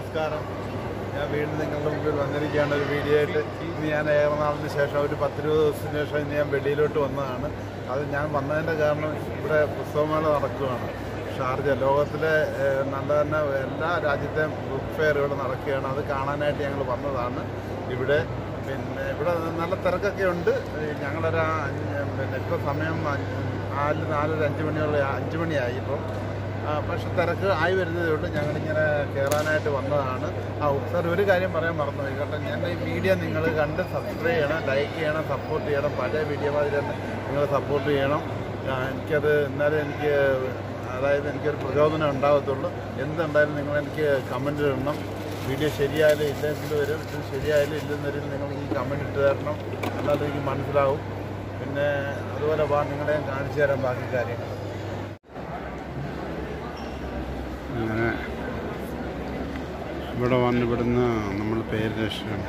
നമസ്കാരം ഞാൻ വീണ്ടും നിങ്ങളുടെ മുമ്പിൽ വന്നിരിക്കുകയാണ് ഒരു വീഡിയോ ആയിട്ട് ഇന്ന് ഞാൻ ഏറെ നാളിന് ശേഷം ഒരു പത്തിരുപത് ദിവസത്തിന് ശേഷം ഇന്ന് ഞാൻ വെളിയിലോട്ട് വന്നതാണ് അത് ഞാൻ വന്നതിൻ്റെ കാരണം ഇവിടെ പുസ്തകമേള നടക്കുകയാണ് ഷാർജ ലോകത്തിലെ ഏഹ്, നല്ല തന്നെ എല്ലാ രാജ്യത്തെയും ബുക്ക് ഫെയർ ഇവിടെ നടക്കുകയാണ് അത് കാണാനായിട്ട് ഞങ്ങൾ വന്നതാണ് ഇവിടെ പിന്നെ ഇവിടെ നല്ല തിരക്കൊക്കെ ഉണ്ട് ഏഹ്, ഞങ്ങളൊരു അഞ്ച് പിന്നെ ഇപ്പോൾ സമയം അഞ്ച് നാല് നാലര അഞ്ച് മണിയുള്ള അഞ്ച് മണിയായി ഇപ്പം ആ, പക്ഷെ തിരക്ക് ആയി വരുന്നതേ ഉള്ളൂ ഞങ്ങളിങ്ങനെ കയറാനായിട്ട് വന്നതാണ് ആ സാർ ഒരു കാര്യം പറയാൻ മറന്നുപോയി കാരണം ഞാൻ ഈ വീഡിയോ നിങ്ങൾ കണ്ട് സബ്സ്ക്രൈബ് ചെയ്യണം ലൈക്ക് ചെയ്യണം സപ്പോർട്ട് ചെയ്യണം പഴയ വീഡിയോ മാതിരി തന്നെ നിങ്ങൾ സപ്പോർട്ട് ചെയ്യണം ആ, എനിക്കത് എന്നാലും എനിക്ക് അതായത് എനിക്കൊരു പ്രചോദനം ഉണ്ടാകത്തുള്ളൂ എന്തുണ്ടായാലും നിങ്ങൾ എനിക്ക് കമൻറ്റ് ഇടണം വീഡിയോ ശരിയായാലും ഇല്ലെങ്കിൽ വരും ഇത് ശരിയായാലും ഇല്ലെന്നൊരു നിങ്ങൾ ഈ കമൻറ്റ് ഇട്ട് തരണം എന്നാലും എനിക്ക് മനസ്സിലാവും പിന്നെ അതുപോലെ വാ നിങ്ങളെ ഞാൻ കാണിച്ചു തരാം ബാക്കി കാര്യങ്ങൾ അങ്ങനെ ഇവിടെ വന്ന് ഇവിടുന്ന് നമ്മൾ പേര് രക്ഷണം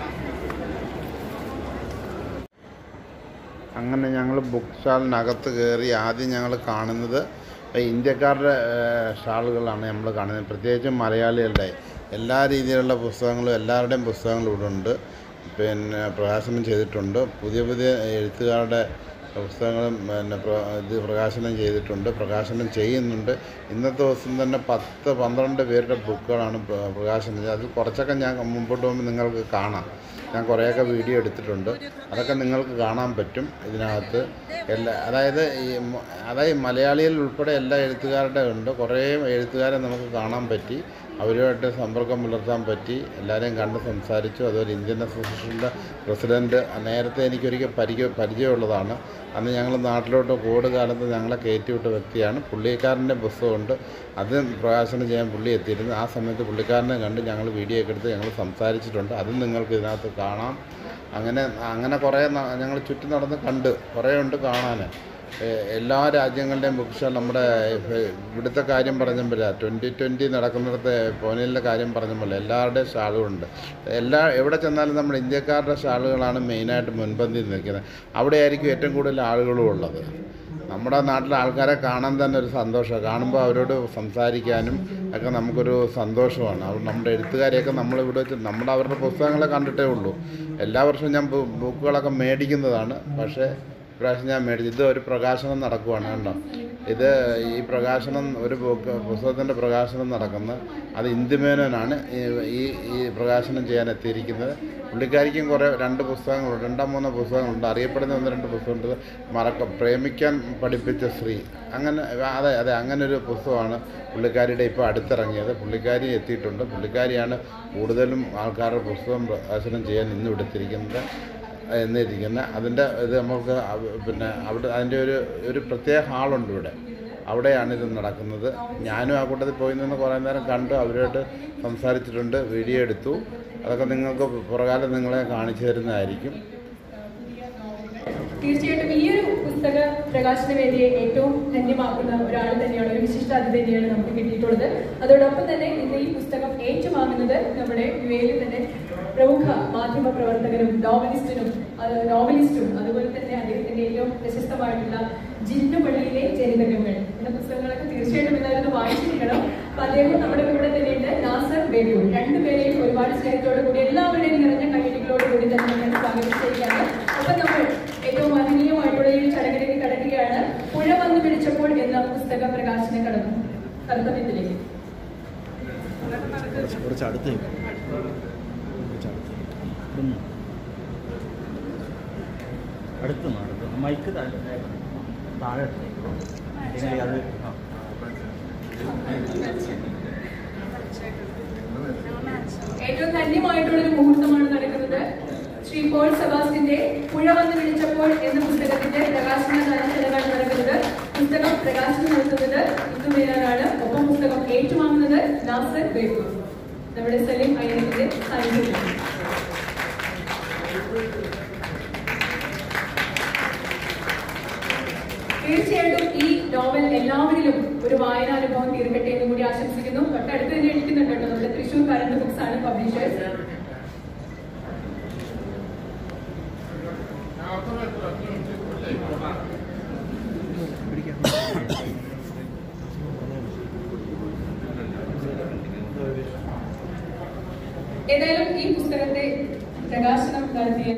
അങ്ങനെ ഞങ്ങൾ ബുക്ക് സ്റ്റാളിനകത്ത് കയറി ആദ്യം ഞങ്ങൾ കാണുന്നത് ഇന്ത്യക്കാരുടെ ഏഹ്, സ്റ്റാളുകളാണ് നമ്മൾ കാണുന്നത് പ്രത്യേകിച്ചും മലയാളികളുടെ എല്ലാ രീതിയിലുള്ള പുസ്തകങ്ങളും എല്ലാവരുടെയും പുസ്തകങ്ങളും ഇവിടെ ഉണ്ട് പിന്നെ പ്രകാശനം ചെയ്തിട്ടുണ്ട് പുതിയ പുതിയ എഴുത്തുകാരുടെ പുസ്തകങ്ങളും പിന്നെ പ്ര- ഇത് പ്രകാശനം ചെയ്തിട്ടുണ്ട് പ്രകാശനം ചെയ്യുന്നുണ്ട് ഇന്നത്തെ ദിവസം തന്നെ പത്ത് പന്ത്രണ്ട് പേരുടെ ബുക്കുകളാണ് പ്ര- പ്രകാശനം ചെയ്തത് അതിൽ കുറച്ചൊക്കെ ഞാൻ മുമ്പോട്ട് പോകുമ്പോൾ നിങ്ങൾക്ക് കാണാം ഞാൻ കുറേയൊക്കെ വീഡിയോ എടുത്തിട്ടുണ്ട് അതൊക്കെ നിങ്ങൾക്ക് കാണാൻ പറ്റും ഇതിനകത്ത് എല്ലാ അതായത് ഈ മ- അതായത് മലയാളിയിൽ ഉൾപ്പെടെ എല്ലാ എഴുത്തുകാരുടെ ഉണ്ട് കുറേ എഴുത്തുകാരെ നമുക്ക് കാണാൻ പറ്റി അവരുമായിട്ട് സമ്പർക്കം പുലർത്താൻ പറ്റി എല്ലാവരെയും കണ്ട് സംസാരിച്ചു അതുപോലെ ഇന്ത്യൻ അസോസിയേഷൻ്റെ പ്രസിഡൻറ്റ് നേരത്തെ എനിക്കൊരിക്കൽ പരിചയ പരിചയമുള്ളതാണ് അന്ന് ഞങ്ങൾ നാട്ടിലോട്ട് കോവിഡ് കാലത്ത് ഞങ്ങളെ കയറ്റിവിട്ട വ്യക്തിയാണ് പുള്ളിക്കാരൻ്റെ പുസ്തകമുണ്ട് അത് പ്രകാശനം ചെയ്യാൻ പുള്ളി എത്തിയിരുന്നു ആ സമയത്ത് പുള്ളിക്കാരനെ കണ്ട് ഞങ്ങൾ വീഡിയോ ഒക്കെ എടുത്ത് ഞങ്ങൾ സംസാരിച്ചിട്ടുണ്ട് അതും നിങ്ങൾക്ക് ഇതിനകത്ത് കാണാം അങ്ങനെ അങ്ങനെ കുറേ ഞങ്ങൾ ചുറ്റി നടന്ന് കണ്ട് കുറേ ഉണ്ട് കാണാൻ ഏഹ് എല്ലാ രാജ്യങ്ങളുടെയും ബുക്ക് സ്റ്റാൾ നമ്മുടെ ഏഹ് ഇവിടുത്തെ കാര്യം പറഞ്ഞപ്പോഴേ ട്വൻറ്റി ട്വൻറ്റി നടക്കുന്നിടത്തെ പോനലിൻ്റെ കാര്യം പറഞ്ഞപ്പോൾ എല്ലാവരുടെയും സ്റ്റാളുകളുണ്ട് എല്ലാ എവിടെ ചെന്നാലും നമ്മൾ ഇന്ത്യക്കാരുടെ സ്റ്റാളുകളാണ് മെയിനായിട്ട് മുൻപന്തിയിൽ നിൽക്കുന്നത് അവിടെ ആയിരിക്കും ഏറ്റവും കൂടുതൽ ആളുകളും ഉള്ളത് നമ്മുടെ നാട്ടിലെ ആൾക്കാരെ കാണാൻ തന്നെ ഒരു സന്തോഷമാണ് കാണുമ്പോൾ അവരോട് സംസാരിക്കാനും ഒക്കെ നമുക്കൊരു സന്തോഷമാണ് അവർ നമ്മുടെ എഴുത്തുകാരെയൊക്കെ നമ്മളിവിടെ വെച്ച് നമ്മുടെ അവരുടെ പുസ്തകങ്ങളെ കണ്ടിട്ടേ ഉള്ളൂ എല്ലാ വർഷവും ഞാൻ ബു- ബുക്കുകളൊക്കെ മേടിക്കുന്നതാണ് പക്ഷേ ഇപ്രാവശ്യം ഞാൻ മേടിച്ചു ഇത് ഒരു പ്രകാശനം നടക്കുവാണ് കണ്ടോ ഇത് ഈ പ്രകാശനം ഒരു ബുക്ക് പുസ്തകത്തിൻ്റെ പ്രകാശനം നടക്കുന്ന അത് ഇന്ദുമേനോനാണ് ഈ ഈ ഈ പ്രകാശനം ചെയ്യാൻ എത്തിയിരിക്കുന്നത് പുള്ളിക്കാരിക്കും കുറേ രണ്ട് പുസ്തകങ്ങളുണ്ട് രണ്ടോ മൂന്നോ പുസ്തകങ്ങളുണ്ട് അറിയപ്പെടുന്ന ഒന്ന് രണ്ട് പുസ്തകമുണ്ട് മറക്ക പ്രേമിക്കാൻ പഠിപ്പിച്ച സ്ത്രീ അങ്ങനെ അതെ അതെ അങ്ങനെ ഒരു പുസ്തകമാണ് പുള്ളിക്കാരിയുടെ ഇപ്പോൾ അടുത്തിറങ്ങിയത് പുള്ളിക്കാരി എത്തിയിട്ടുണ്ട് പുള്ളിക്കാരിയാണ് കൂടുതലും ആൾക്കാരുടെ പുസ്തകം പ്രകാശനം ചെയ്യാൻ ഇന്ന് എടുത്തിരിക്കുന്നത് എന്നിരിക്കുന്ന അതിൻ്റെ ഇത് നമുക്ക് അവ- പിന്നെ അവിടെ അതിൻ്റെ ഒരു ഒരു പ്രത്യേക ഹാളുണ്ട് ഇവിടെ അവിടെയാണ് ഇത് നടക്കുന്നത് ഞാനും ആ കൂട്ടത്തിൽ പോയി നിന്ന് കുറേ നേരം കണ്ടു അവരുമായിട്ട് സംസാരിച്ചിട്ടുണ്ട് വീഡിയോ എടുത്തു അതൊക്കെ നിങ്ങൾക്ക് പുറകാലം നിങ്ങളെ കാണിച്ചു തരുന്നതായിരിക്കും തീർച്ചയായിട്ടും ഈ ഒരു പുസ്തക പ്രകാശന വേദിയെ ഏറ്റവും ധന്യമാക്കുന്ന ഒരാൾ തന്നെയാണ് ഒരു വിശിഷ്ട അതിഥി തന്നെയാണ് നമുക്ക് കിട്ടിയിട്ടുള്ളത് അതോടൊപ്പം തന്നെ ഇന്ന് ഈ പുസ്തകം ഏറ്റുവാങ്ങുന്നത് നമ്മുടെ യു എയിൽ തന്നെ പ്രമുഖ മാധ്യമ പ്രവർത്തകനും നോവലിസ്റ്റിനും അത് നോവലിസ്റ്റും അതുപോലെ തന്നെ അദ്ദേഹത്തിന്റെ ഏറ്റവും പ്രശസ്തമായിട്ടുള്ള ജിന്നുപള്ളിയിലെ ചരിതകങ്ങൾ എന്ന പുസ്തകങ്ങളൊക്കെ തീർച്ചയായിട്ടും എല്ലാവരും ഒന്ന് വായിച്ചിരിക്കണം അപ്പൊ അദ്ദേഹം നമ്മുടെ കൂടെ തന്നെയുണ്ട് നാസർ ബേബിയൂർ രണ്ടുപേരെയും ഒരുപാട് സ്നേഹത്തോടു കൂടി എല്ലാവരുടെയും നിറഞ്ഞ കൈയടികളോട് കൂടി തന്നെ ഞാൻ സ്വാഗതം ചെയ്യുകയാണ് അപ്പൊ നമ്മൾ ഏറ്റവും മഹനീയമായിട്ടുള്ള ഈ ഒരു ചടങ്ങിലേക്ക് കടക്കുകയാണ് പുഴ വന്നു പിടിച്ചപ്പോൾ എന്ന പുസ്തക പ്രകാശന കടന്നു കർത്തവ്യത്തിലേക്ക് കുറച്ച് അടുത്തേക്ക് കുറച്ച് അടുത്തേക്ക് ഇവിടുന്ന് അടുത്ത് നിന്ന് അടുത്ത് മൈക്ക് താഴെ താഴെ ഇട്ടേക്ക്. അല്ലെങ്കിൽ അത് ആ. ഏറ്റവും ധന്യമായിട്ടുള്ള ഒരു മുഹൂർത്തമാണ് നടക്കുന്നത് ശ്രീ പോൾ സെബാസ്റ്റിന്റെ പുഴ വന്ന് വിളിച്ചപ്പോൾ എന്ന പുസ്തകത്തിന്റെ പ്രകാശന ചടങ്ങാണ് നടക്കുന്നത് പുസ്തകം പ്രകാശനം നടത്തുന്നത് ഇന്ദുമേനാണ് ഒപ്പം പുസ്തകം ഏറ്റുവാങ്ങുന്നത് നാസർ ബേബു നമ്മുടെ സലീം അയ്യത്തിന്റെ സാന്നിധ്യത്തിൽ തീർച്ചയായിട്ടും ഈ നോവൽ എല്ലാവരിലും ഒരു വായനാനുഭവം തീർക്കട്ടെ എന്ന് കൂടി ആശംസിക്കുന്നു തൊട്ടടുത്ത് തന്നെ ഇരിക്കുന്നുണ്ട് കേട്ടോ നമ്മുടെ തൃശ്ശൂർ കറണ്ട് ബുക്സ് ആണ് പബ്ലിഷേഴ്സ് ഏതായാലും ഈ പുസ്തകത്തെ പ്രകാശനം നടത്തിയ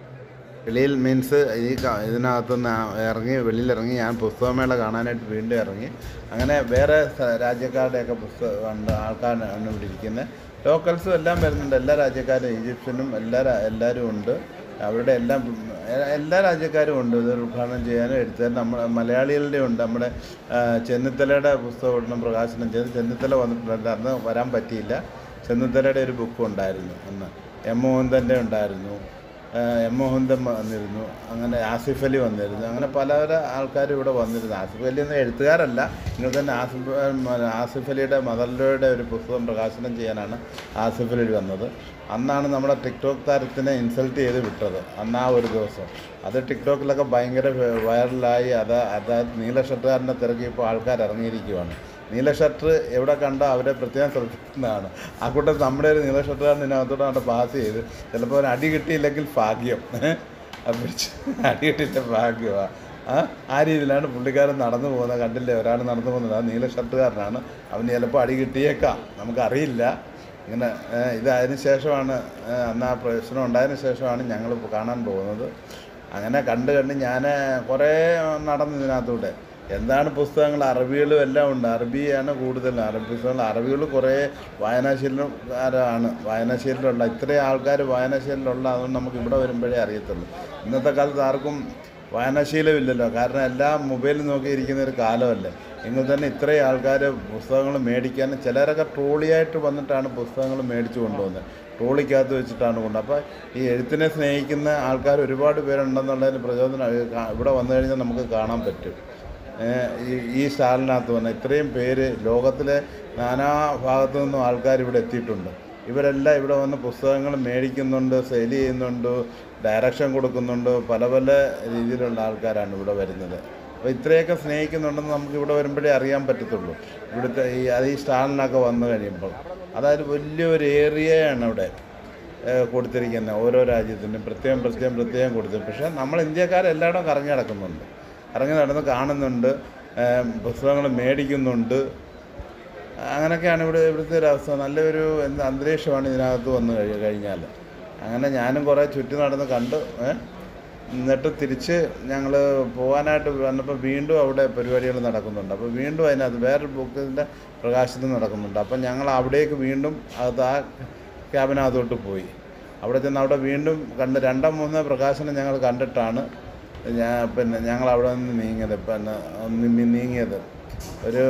വെളിയിൽ മീൻസ് ഈ ക- ഇതിനകത്തുനിന്ന് ഇറങ്ങി വെളിയിലിറങ്ങി ഞാൻ പുസ്തകമേള കാണാനായിട്ട് വീണ്ടും ഇറങ്ങി അങ്ങനെ വേറെ സ- രാജ്യക്കാരുടെയൊക്കെ പുസ്തകം ഉണ്ട് ആൾക്കാരാണ് ഇവിടെ ഇരിക്കുന്നത് ലോക്കൽസും എല്ലാം വരുന്നുണ്ട് എല്ലാ രാജ്യക്കാരും ഈജിപ്ഷ്യനും എല്ലാ രാ- എല്ലാവരും ഉണ്ട് അവരുടെ എല്ലാം എ- എല്ലാ രാജ്യക്കാരും ഉണ്ട് ഇത് ഉദ്ഘാടനം ചെയ്യാനും എഴുത്താനും നമ്മുടെ മലയാളികളുടെ ഉണ്ട് നമ്മുടെ ആ, ചെന്നിത്തലയുടെ പുസ്തകം ഒരെണ്ണം പ്രകാശനം ചെയ്ത് ചെന്നിത്തല വന്നിട്ടുണ്ട് അന്ന് വരാൻ പറ്റിയില്ല ചെന്നിത്തലയുടെ ഒരു ബുക്ക് ഉണ്ടായിരുന്നു അന്ന് എം മോഹന്തൻ്റെ ഉണ്ടായിരുന്നു ഏഹ് എം മോഹന്തൻ വന്നിരുന്നു അങ്ങനെ ആസിഫ് അലി വന്നിരുന്നു അങ്ങനെ പല പല ആൾക്കാരും ഇവിടെ വന്നിരുന്നു ആസിഫ് അലി എന്ന എഴുത്തുകാരല്ല ഇങ്ങനെ തന്നെ ആസിഫ് ആസിഫ് അലിയുടെ മദറിലയുടെ ഒരു പുസ്തകം പ്രകാശനം ചെയ്യാനാണ് ആസിഫ് അലി വന്നത് അന്നാണ് നമ്മുടെ ടിക്ടോക്ക് താരത്തിനെ ഇൻസൾട്ട് ചെയ്ത് വിട്ടത് അന്ന് ആ ഒരു ദിവസം അത് ടിക്ടോക്കിലൊക്കെ ഭയങ്കര വൈറലായി അത് അതായത് നീല ഷർട്ടുകാരനെ തിരക്കിയപ്പോൾ ആൾക്കാർ ഇറങ്ങിയിരിക്കുവാണ് നീല ഷർട്ട് എവിടെ കണ്ടോ അവരെ പ്രത്യേകം ശ്രദ്ധിക്കുന്നതാണ് ആ കൂട്ടത്തിൽ നമ്മുടെ ഒരു നീല ഷർട്ടുകാരൻ ഇതിനകത്തോടെ അവിടെ പാസ് ചെയ്ത് ചിലപ്പോൾ അവന് അടി കിട്ടിയില്ലെങ്കിൽ ഭാഗ്യം അത് പിടിച്ച് അടി കിട്ടിയില്ല ഭാഗ്യമാണ് ആ ആ രീതിയിലാണ് പുള്ളിക്കാരൻ നടന്നു പോകുന്നത് കണ്ടില്ലേ ഒരാൾ നടന്നു പോകുന്നത് ആ നീല ഷർട്ടുകാരനാണ് അവന് ചിലപ്പോൾ അടി കിട്ടിയേക്കാം നമുക്കറിയില്ല ഇങ്ങനെ ഏഹ്, ഇത് അതിന് ശേഷമാണ് ഏഹ്, അന്ന് ആ പ്രശ്നം ഉണ്ടായതിന് ശേഷമാണ് ഞങ്ങൾ കാണാൻ പോകുന്നത് അങ്ങനെ കണ്ട് കണ്ട് ഞാൻ കുറേ നടന്നു ഇതിനകത്തൂടെ എന്താണ് പുസ്തകങ്ങൾ അറബികളും എല്ലാം ഉണ്ട് അറബിയാണ് കൂടുതൽ അറബി പുസ്തകങ്ങൾ അറബികൾ കുറേ വായനാശീലക്കാരാണ് വായനാശീലമുള്ള ഇത്രയും ആൾക്കാർ വായനാശീലമുള്ള അതുകൊണ്ട് നമുക്ക് ഇവിടെ വരുമ്പോഴേ അറിയത്തുള്ളൂ ഇന്നത്തെ കാലത്ത് ആർക്കും വായനാശീലമില്ലല്ലോ കാരണം എല്ലാം മൊബൈലിൽ നോക്കിയിരിക്കുന്ന ഒരു കാലമല്ലേ എങ്കിൽ തന്നെ ഇത്രയും ആൾക്കാർ പുസ്തകങ്ങൾ മേടിക്കാൻ ചിലരൊക്കെ ട്രോളിയായിട്ട് വന്നിട്ടാണ് പുസ്തകങ്ങൾ മേടിച്ചു കൊണ്ടുപോകുന്നത് ട്രോളിക്കകത്ത് വെച്ചിട്ടാണ് കൊണ്ട് അപ്പോൾ ഈ എഴുത്തിനെ സ്നേഹിക്കുന്ന ആൾക്കാർ ഒരുപാട് പേരുണ്ടെന്നുള്ളതിന് പ്രചോദനം ഇവിടെ വന്നു കഴിഞ്ഞാൽ നമുക്ക് കാണാൻ പറ്റും ഏഹ് ഈ ഈ സ്റ്റാളിനകത്ത് വന്ന ഇത്രയും പേര് ലോകത്തിലെ നാനാ ഭാഗത്തു നിന്നും ആൾക്കാർ ഇവിടെ എത്തിയിട്ടുണ്ട് ഇവരെല്ലാം ഇവിടെ വന്ന് പുസ്തകങ്ങൾ മേടിക്കുന്നുണ്ട് സെയിൽ ചെയ്യുന്നുണ്ട് ഡയറക്ഷൻ കൊടുക്കുന്നുണ്ട് പല പല രീതിയിലുള്ള ആൾക്കാരാണ് ഇവിടെ വരുന്നത് അപ്പോൾ ഇത്രയൊക്കെ സ്നേഹിക്കുന്നുണ്ടെന്ന് നമുക്ക് ഇവിടെ വരുമ്പോഴേ അറിയാൻ പറ്റത്തുള്ളൂ ഇവിടുത്തെ ഈ അത് ഈ സ്റ്റാളിനൊക്കെ വന്നു കഴിയുമ്പോൾ അതായത് വലിയൊരു ഏരിയയാണ് ഇവിടെ ഏഹ് കൊടുത്തിരിക്കുന്നത് ഓരോ രാജ്യത്തിനും പ്രത്യേകം പ്രത്യേകം പ്രത്യേകം കൊടുത്തു പക്ഷേ നമ്മൾ ഇന്ത്യക്കാരെല്ലായിടും കറങ്ങി നടക്കുന്നുണ്ട് കറങ്ങി നടന്ന് കാണുന്നുണ്ട് ഏഹ് പുസ്തകങ്ങൾ മേടിക്കുന്നുണ്ട് അങ്ങനെയൊക്കെയാണ് ഇവിടെ ഇവിടുത്തെ ഒരു അവസ്ഥ നല്ലൊരു എന്താ അന്തരീക്ഷമാണ് ഇതിനകത്ത് വന്നു കഴി കഴിഞ്ഞാൽ അങ്ങനെ ഞാനും കുറേ ചുറ്റി നടന്ന് കണ്ടു ഏഹ് എന്നിട്ട് തിരിച്ച് ഞങ്ങൾ പോകാനായിട്ട് വന്നപ്പോൾ വീണ്ടും അവിടെ പരിപാടികൾ നടക്കുന്നുണ്ട് അപ്പോൾ വീണ്ടും അതിനകത്ത് വേറൊരു ബുക്കിൻ്റെ പ്രകാശനം നടക്കുന്നുണ്ട് അപ്പം ഞങ്ങൾ അവിടേക്ക് വീണ്ടും അത് ആ ക്യാബിനകത്തോട്ട് പോയി അവിടെ ചെന്ന് അവിടെ വീണ്ടും കണ്ട് രണ്ടോ മൂന്നോ പ്രകാശനം ഞങ്ങൾ കണ്ടിട്ടാണ് ഞാൻ പിന്നെ ഞങ്ങൾ അവിടെ നിന്ന് നീങ്ങിയത് പിന്നെ ഒന്ന് നീങ്ങിയത് ഒരു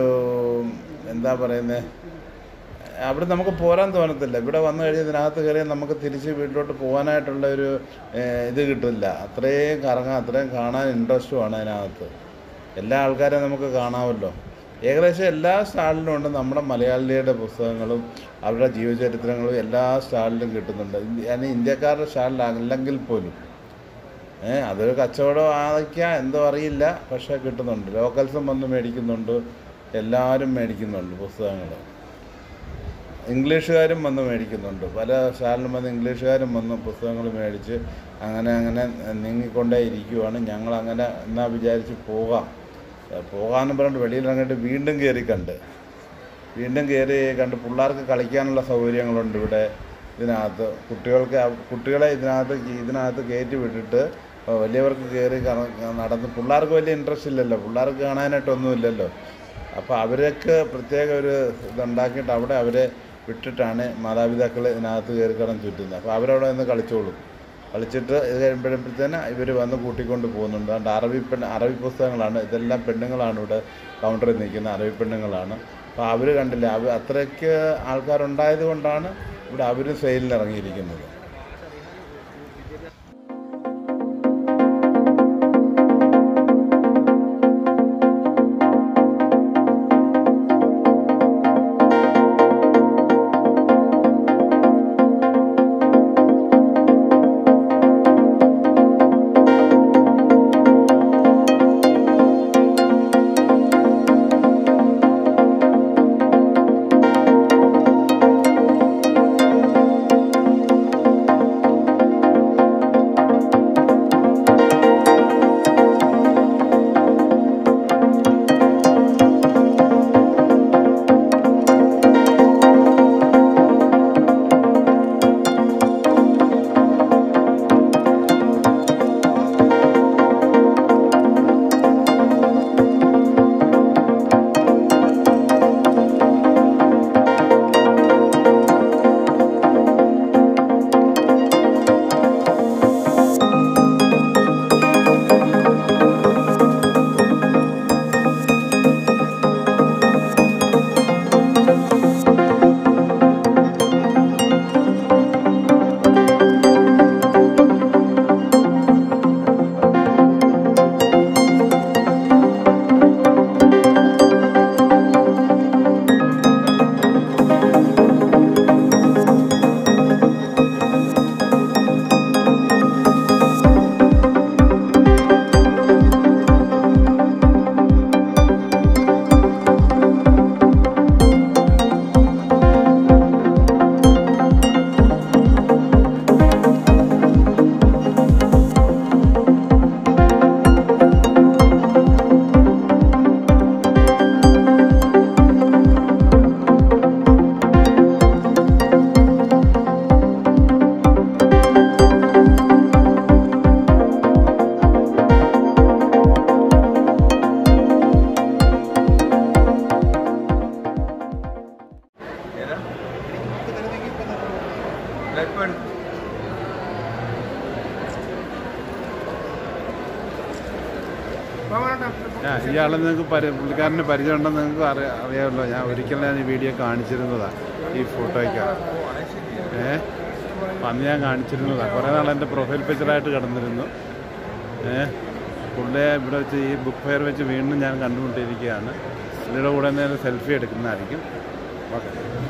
എന്താ പറയുന്നത് അവിടെ നമുക്ക് പോരാൻ തോന്നത്തില്ല ഇവിടെ വന്നു കഴിഞ്ഞ് ഇതിനകത്ത് കയറിയാൽ നമുക്ക് തിരിച്ച് വീട്ടിലോട്ട് പോകാനായിട്ടുള്ള ഒരു ഏഹ്, ഇത് കിട്ടില്ല അത്രയും കറങ്ങാൻ അത്രയും കാണാൻ ഇൻട്രസ്റ്റുമാണ് അതിനകത്ത് എല്ലാ ആൾക്കാരെയും നമുക്ക് കാണാമല്ലോ ഏകദേശം എല്ലാ സ്റ്റാളിലും ഉണ്ട് നമ്മുടെ മലയാളിയുടെ പുസ്തകങ്ങളും അവരുടെ ജീവചരിത്രങ്ങളും എല്ലാ സ്റ്റാളിലും കിട്ടുന്നുണ്ട് ഇന്ത്യ- yani ഇന്ത്യക്കാരുടെ സ്റ്റാളിലല്ലെങ്കിൽ പോലും ഏ അതൊരു കച്ചവടം ആയിരിക്കാം എന്തോ അറിയില്ല പക്ഷേ കിട്ടുന്നുണ്ട് ലോക്കൽസും വന്ന് മേടിക്കുന്നുണ്ട് എല്ലാവരും മേടിക്കുന്നുണ്ട് പുസ്തകങ്ങൾ ഇംഗ്ലീഷുകാരും വന്ന് മേടിക്കുന്നുണ്ട് പല സ്റ്റാളിലും വന്ന് ഇംഗ്ലീഷുകാരും വന്ന് പുസ്തകങ്ങൾ മേടിച്ച് അങ്ങനെ അങ്ങനെ നീങ്ങിക്കൊണ്ടേ ഇരിക്കുവാണ് ഞങ്ങൾ അങ്ങനെ എന്നാ വിചാരിച്ച് പോകാം ഏ, പോകാമെന്ന് പറഞ്ഞിട്ട് വെളിയിൽ ഇറങ്ങിയിട്ട് വീണ്ടും കയറി കണ്ട് വീണ്ടും കയറി കണ്ട് പിള്ളേർക്ക് കളിക്കാനുള്ള സൗകര്യങ്ങളുണ്ട് ഇവിടെ ഇതിനകത്ത് കുട്ടികൾക്ക് അവ- കുട്ടികളെ ഇതിനകത്ത് കേ- ഇതിനകത്ത് കയറ്റി വിട്ടിട്ട് വലിയവർക്ക് കയറി കറ- നടന്ന് പിള്ളേർക്ക് വലിയ ഇൻട്രസ്റ്റ് ഇല്ലല്ലോ പിള്ളേർക്ക് കാണാനായിട്ടൊന്നുമില്ലല്ലോ അപ്പോൾ അവരൊക്കെ പ്രത്യേക ഒരു ഇതുണ്ടാക്കിയിട്ട് അവിടെ അവരെ വിട്ടിട്ടാണ് മാതാപിതാക്കൾ ഇതിനകത്ത് കയറി കിടന്ന് ചുറ്റുന്നത് അപ്പോൾ അവരവിടെ നിന്ന് കളിച്ചോളും കളിച്ചിട്ട് ഇത് കഴിയുമ്പോഴത്തേന് ഇവർ വന്ന് കൂട്ടിക്കൊണ്ട് പോകുന്നുണ്ട് അതുകൊണ്ട് അറബി പെണ്ണ് അറബി പുസ്തകങ്ങളാണ് ഇതെല്ലാം പെണ്ണുങ്ങളാണ് ഇവിടെ കൗണ്ടറിൽ നിൽക്കുന്ന അറബി പെണ്ണുങ്ങളാണ് അപ്പോൾ അവർ കണ്ടില്ല അവർ അത്രയ്ക്ക് ആൾക്കാരുണ്ടായത് കൊണ്ടാണ് ഇവിടെ അവരും സെയിലിന് ഇറങ്ങിയിരിക്കുന്നത് ഞാൻ ഇയാളെ നിങ്ങൾക്ക് പരി പുള്ളിക്കാരന് പരിചയം ഉണ്ടെന്ന് നിങ്ങൾക്ക് അറിയ അറിയാമല്ലോ ഞാൻ ഒരിക്കലും ഞാൻ ഈ വീഡിയോ കാണിച്ചിരുന്നതാണ് ഈ ഫോട്ടോയ്ക്ക് ഏ അന്ന് ഞാൻ കാണിച്ചിരുന്നതാണ് കുറേ നാൾ എൻ്റെ പ്രൊഫൈൽ പിക്ചറായിട്ട് കിടന്നിരുന്നു ഏ പുള്ളിയെ ഇവിടെ വെച്ച് ഈ ബുക്ക് ഫെയർ വെച്ച് വീണ്ടും ഞാൻ കണ്ടുമുട്ടിയിരിക്കുകയാണ് പുള്ളിയുടെ കൂടെ നിന്ന് സെൽഫി എടുക്കുന്നതായിരിക്കും ഓക്കെ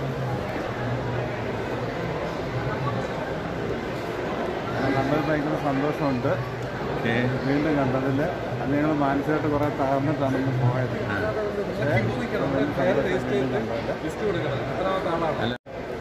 കണ്ടത് ഭയങ്കര സന്തോഷമുണ്ട് വീണ്ടും കണ്ടതിൽ അന്ന് ഞങ്ങൾ മാനസികമായിട്ട് കുറേ തകർന്നിട്ടാണ് ഇന്ന് പോയത് പക്ഷേ വീണ്ടും കണ്ടതിൽ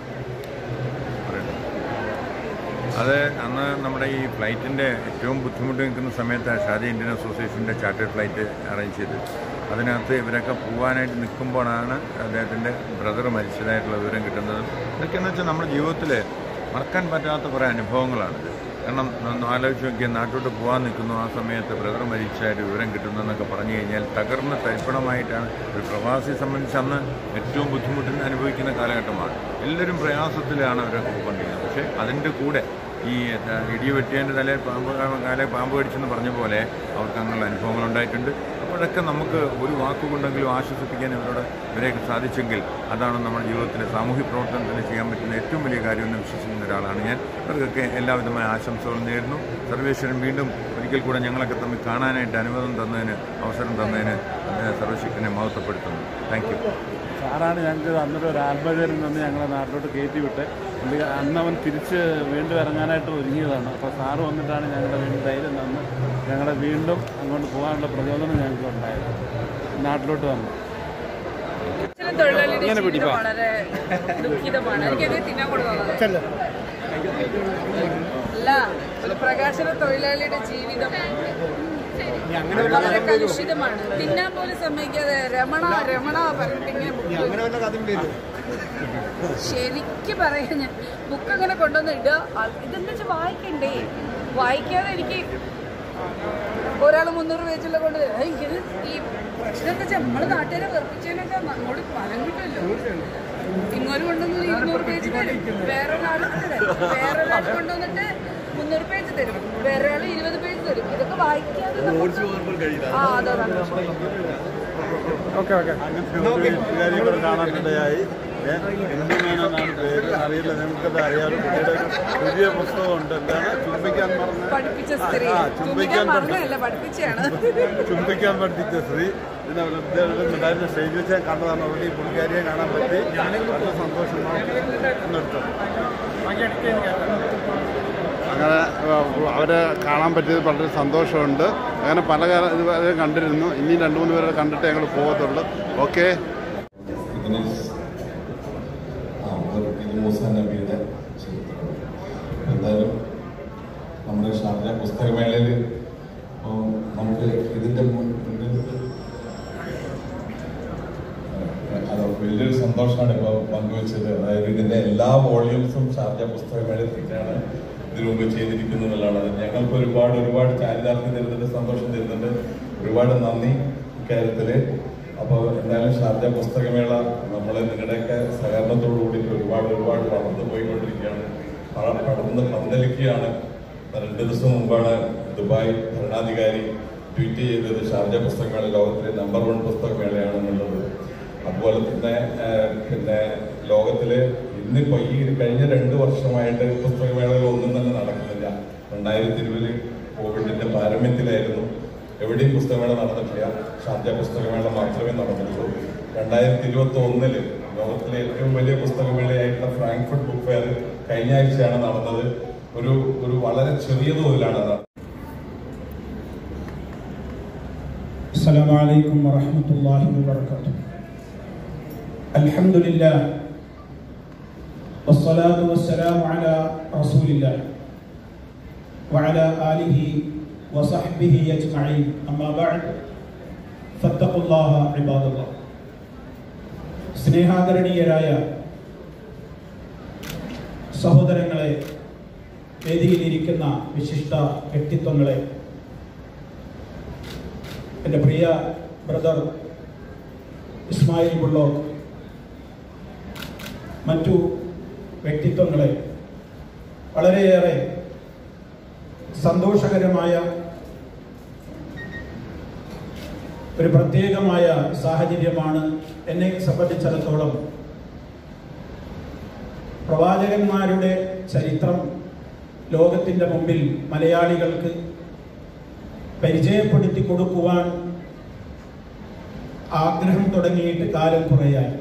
അത് അന്ന് നമ്മുടെ ഈ ഫ്ലൈറ്റിൻ്റെ ഏറ്റവും ബുദ്ധിമുട്ട് നിൽക്കുന്ന സമയത്ത് ഷാജി ഇന്ത്യൻ അസോസിയേഷൻ്റെ ചാർട്ടേഡ് ഫ്ലൈറ്റ് അറേഞ്ച് ചെയ്തത് അതിനകത്ത് ഇവരൊക്കെ പോകാനായിട്ട് നിൽക്കുമ്പോഴാണ് അദ്ദേഹത്തിൻ്റെ ബ്രദർ മരിച്ചതായിട്ടുള്ള വിവരം കിട്ടുന്നത് ഇതൊക്കെയെന്ന് വെച്ചാൽ നമ്മുടെ ജീവിതത്തിൽ മറക്കാൻ പറ്റാത്ത കുറേ അനുഭവങ്ങളാണിത് കാരണം ഒന്ന് ആലോചിച്ച് നോക്കിയാൽ നാട്ടോട്ട് പോകാൻ നിൽക്കുന്നു ആ സമയത്ത് ബ്രദർ മരിച്ചായിട്ട് വിവരം കിട്ടുന്നതെന്നൊക്കെ പറഞ്ഞു കഴിഞ്ഞാൽ തകർന്ന് തരിപ്പണമായിട്ടാണ് ഒരു പ്രവാസിയെ സംബന്ധിച്ച് അന്ന് ഏറ്റവും ബുദ്ധിമുട്ടിന് അനുഭവിക്കുന്ന കാലഘട്ടമാണ് എല്ലാവരും പ്രയാസത്തിലാണ് അവരൊക്കെ പോയിക്കൊണ്ടിരിക്കുന്നത് പക്ഷേ അതിൻ്റെ കൂടെ ഈ എന്താ, ഇടി വെട്ടിയതിൻ്റെ തലേ പാമ്പ് കാലെ പാമ്പ് കടിച്ചെന്ന് പറഞ്ഞ പോലെ അവർക്ക് അങ്ങനെയുള്ള അനുഭവങ്ങൾ ഉണ്ടായിട്ടുണ്ട് അപ്പോഴൊക്കെ നമുക്ക് ഒരു വാക്കുകൊണ്ടെങ്കിലും ആശ്വസിപ്പിക്കാൻ ഇവരോട് ഇവരെയൊക്കെ സാധിച്ചെങ്കിൽ അതാണ് നമ്മുടെ ജീവിതത്തിലെ സാമൂഹ്യ പ്രവർത്തനത്തിന് ചെയ്യാൻ പറ്റുന്ന ഏറ്റവും വലിയ കാര്യമെന്ന് വിശ്വസിക്കുന്ന ഒരാളാണ് ഞാൻ ഇവർക്കൊക്കെ എല്ലാവിധമായ ആശംസകളും നേരുന്നു സർവേശ്വരൻ വീണ്ടും ഒരിക്കൽ കൂടെ ഞങ്ങളൊക്കെ തമ്മിൽ കാണാനായിട്ട് അനുവാദം തന്നതിന് അവസരം തന്നതിന് അദ്ദേഹം സർവശക്തനെ മഹത്വപ്പെടുത്തുന്നു താങ്ക് യു സാറാണ് ഞങ്ങൾക്ക് അന്നൊരു ഒരു ആൽബജറിൽ നിന്ന് ഞങ്ങളെ നാട്ടിലോട്ട് കയറ്റി വിട്ട് പുള്ളി അന്ന് അവൻ തിരിച്ച് വീണ്ടും ഇറങ്ങാനായിട്ട് ഒരുങ്ങിയതാണ് അപ്പോൾ സാറ് വന്നിട്ടാണ് ഞങ്ങളുടെ വീണ്ടും ധൈര്യം തന്ന് ഞങ്ങളെ വീണ്ടും അങ്ങോട്ട് പോകാനുള്ള പ്രചോദനം ഞങ്ങൾക്ക് ഉണ്ടായത് നാട്ടിലോട്ട് വന്നു ചില തൊഴിലാളിയുടെ ജീവിതം വളരെ ദുഃഖിതമാണ് എനിക്കത് തിന്നാൻ കൊടുക്കുന്നത് അല്ല ഒരു പ്രകാശന തൊഴിലാളിയുടെ ജീവിതം വളരെ കലുഷിതമാണ് തിന്നാൻ പോലും സമ്മതിക്കാതെ രമണ രമണ പറഞ്ഞിട്ടിങ്ങനെ book ശരിക്കും പറയാ ഞാൻ ബുക്ക് അങ്ങനെ കൊണ്ടുവന്ന് ഇടുക ആൾ- ഇതെന്താ വെച്ചാൽ വായിക്കണ്ടേ വായിക്കാതെ എനിക്ക് ഒരാൾ മുന്നൂറ് പേജുള്ള കൊണ്ട് തരും. ഏയ് ഇത് ഈ ഇതെന്താ വെച്ചാൽ നമ്മള് നാട്ടുകാരെ വെറുപ്പിച്ചതിനൊക്കെ അങ്ങോട്ട് ഫലം കിട്ടുമല്ലോ ഇങ്ങോട്ട് കൊണ്ടുവന്ന് ഇരുന്നൂറ് പേജ് തരും വേറെ ഒരാൾ വേറെ ഒരാൾ കൊണ്ടുവന്നിട്ട് മുന്നൂറ് പേജ് തരും വേറെ ആൾ ഇരുപത് പേജ് തരും ഇതൊക്കെ വായിക്കാതെ നമുക്ക് ആ അതെ അതെ കാര്യങ്ങൾ കാണാനിടയായി എന്ത് മേനോന്നാണ് പേര് അറിയില്ല നിങ്ങൾക്കത് അറിയാം പുള്ളിയുടെ ഒരു പുതിയ പുസ്തകമുണ്ട് എന്താണ് ചുംബിക്കാൻ പറഞ്ഞ പഠിപ്പിച്ച സ്ത്രീ ആ, ചുമ്പിക്കാൻ ചുംബിക്കാൻ പറഞ്ഞല്ല പഠിപ്പിച്ചാണ് ചുംബിക്കാൻ പഠിപ്പിച്ച സ്ത്രീ പിന്നെ ഉണ്ടായിരുന്ന സ്റ്റേജിൽ വെച്ച് ഞാൻ കണ്ടതാണ് അവിടെ ഈ പുള്ളിക്കാരിയെ കാണാൻ പറ്റി വളരെ സന്തോഷമാണ് എന്നെടുത്തത് അങ്ങനെ ആ, അവരെ കാണാൻ പറ്റിയത് വളരെ സന്തോഷമുണ്ട് അങ്ങനെ പല കാലം ഇതുവരെ കണ്ടിരുന്നു ഇനി രണ്ട് മൂന്ന് പേരെ കണ്ടിട്ട് ഞങ്ങൾ പോകത്തുള്ളൂ ഓക്കെ ഇതിന് ആ ഒരു ഇത് മൂസ നബിയുടെ ചരിത്രമാണ് എന്തായാലും നമ്മുടെ ഷാർജ പുസ്തകമേളയിൽ ഇപ്പോൾ നമുക്ക് ഇതിൻ്റെ മുൻ- മുന്നിൽ അത് വലിയൊരു സന്തോഷമാണ് ഇപ്പോൾ പങ്കുവച്ചത് അതായത് ഇതിൻ്റെ എല്ലാ വോളിയൂംസും ഷാർജ പുസ്തകമേളയിൽ തന്നെയാണ് ഇതിനു മുമ്പ് ചെയ്തിരിക്കുന്നത് എന്നുള്ളതാണ് അത് ഞങ്ങൾക്ക് ഒരുപാട് ഒരുപാട് ചാരിതാർത്ഥ്യം തരുന്നുണ്ട് സന്തോഷം തരുന്നുണ്ട് ഒരുപാട് നന്ദി ഇക്കാര്യത്തിൽ അപ്പോൾ എന്തായാലും ഷാർജ പുസ്തകമേള നമ്മൾ നിങ്ങളുടെയൊക്കെ സഹകരണത്തോടു കൂടിയിട്ട് ഒരുപാട് ഒരുപാട് വളർന്നു പോയിക്കൊണ്ടിരിക്കുകയാണ് വള- വളർന്ന് പന്തലിക്കുകയാണ് രണ്ട് ദിവസം മുമ്പാണ് ദുബായ് ഭരണാധികാരി ട്വീറ്റ് ചെയ്തത് ഷാർജ പുസ്തകമേള ലോകത്തിലെ നമ്പർ വൺ പുസ്തകമേളയാണെന്നുള്ളത് അതുപോലെ തന്നെ ഏഹ്, പിന്നെ ലോകത്തില് ഇന്നിപ്പോ ഈ കഴിഞ്ഞ രണ്ട് വർഷമായിട്ട് പുസ്തകമേളകൾ ഒന്നും തന്നെ നടക്കുന്നില്ല രണ്ടായിരത്തി ഇരുപതിൽ കോവിഡിന്റെ പാരമ്യത്തിലായിരുന്നു എവിടെയും പുസ്തകമേള നടന്നിട്ടില്ല ഷാർജ പുസ്തകമേള മാത്രമേ നടന്നിട്ടുള്ളൂ രണ്ടായിരത്തി ഇരുപത്തി ഒന്നില് ലോകത്തിലെ ഏറ്റവും വലിയ പുസ്തകമേളയായിട്ടുള്ള ഫ്രാങ്ക്ഫർട്ട് ബുക്ക് ഫെയർ കഴിഞ്ഞ ആഴ്ചയാണ് നടന്നത് ഒരു ഒരു വളരെ ചെറിയ തോതിലാണ് നടന്നത് السلام عليكم ورحمة الله وبركاته الحمد لله والصلاة والسلام على رسول الله وعلى آله وصحبه أجمعين أما بعد فاتقوا الله عباد الله സ്നേഹാദരണീയരായ സഹോദരങ്ങളെ വേദിയിലിരിക്കുന്ന വിശിഷ്ട വ്യക്തിത്വങ്ങളെ എൻ്റെ പ്രിയ ബ്രദർ ഇസ്മായിൽ ബുള്ളോക്ക് മറ്റു വ്യക്തിത്വങ്ങളെ വളരെയേറെ സന്തോഷകരമായ ഒരു പ്രത്യേകമായ സാഹചര്യമാണ് എന്നെ സംബന്ധിച്ചിടത്തോളം പ്രവാചകന്മാരുടെ ചരിത്രം ലോകത്തിൻ്റെ മുമ്പിൽ മലയാളികൾക്ക് പരിചയപ്പെടുത്തി കൊടുക്കുവാൻ ആഗ്രഹം തുടങ്ങിയിട്ട് കാലം കുറയായി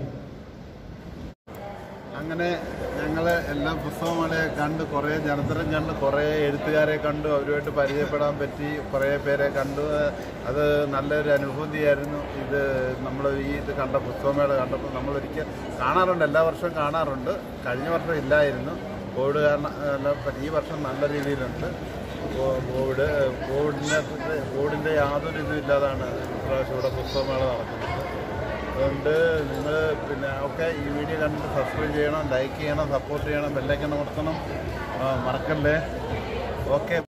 അങ്ങനെ ഞങ്ങൾ എല്ലാ പുസ്തകങ്ങളെ കണ്ട് കുറേ ജനത്തരം കണ്ട് കുറേ എഴുത്തുകാരെ കണ്ടു അവരുമായിട്ട് പരിചയപ്പെടാൻ പറ്റി കുറേ പേരെ കണ്ടു അത് നല്ലൊരു അനുഭൂതിയായിരുന്നു ഇത് നമ്മൾ ഈ ഇത് കണ്ട പുസ്തകമേള കണ്ടപ്പോൾ നമ്മൾ ഒരിക്കൽ കാണാറുണ്ട് എല്ലാ വർഷവും കാണാറുണ്ട് കഴിഞ്ഞ വർഷം ഇല്ലായിരുന്നു കോവിഡ് കാരണം അല്ല, ഈ വർഷം നല്ല രീതിയിലുണ്ട് കോ- കോവിഡ് കോവിഡിനെ കോവിഡിൻ്റെ യാതൊരു ഇതും ഇല്ലാതാണ് ഇപ്രാവശ്യം ഇവിടെ പുസ്തകമേള നടക്കുന്നത് അതുകൊണ്ട് നിങ്ങൾ പിന്നെ ഒക്കെ ഈ വീഡിയോ കണ്ടിട്ട് സബ്സ്ക്രൈബ് ചെയ്യണം ലൈക്ക് ചെയ്യണം സപ്പോർട്ട് ചെയ്യണം ബെല്ലൈക്കൺ അമർത്തണം ആ, മറക്കല്ലേ ഓക്കെ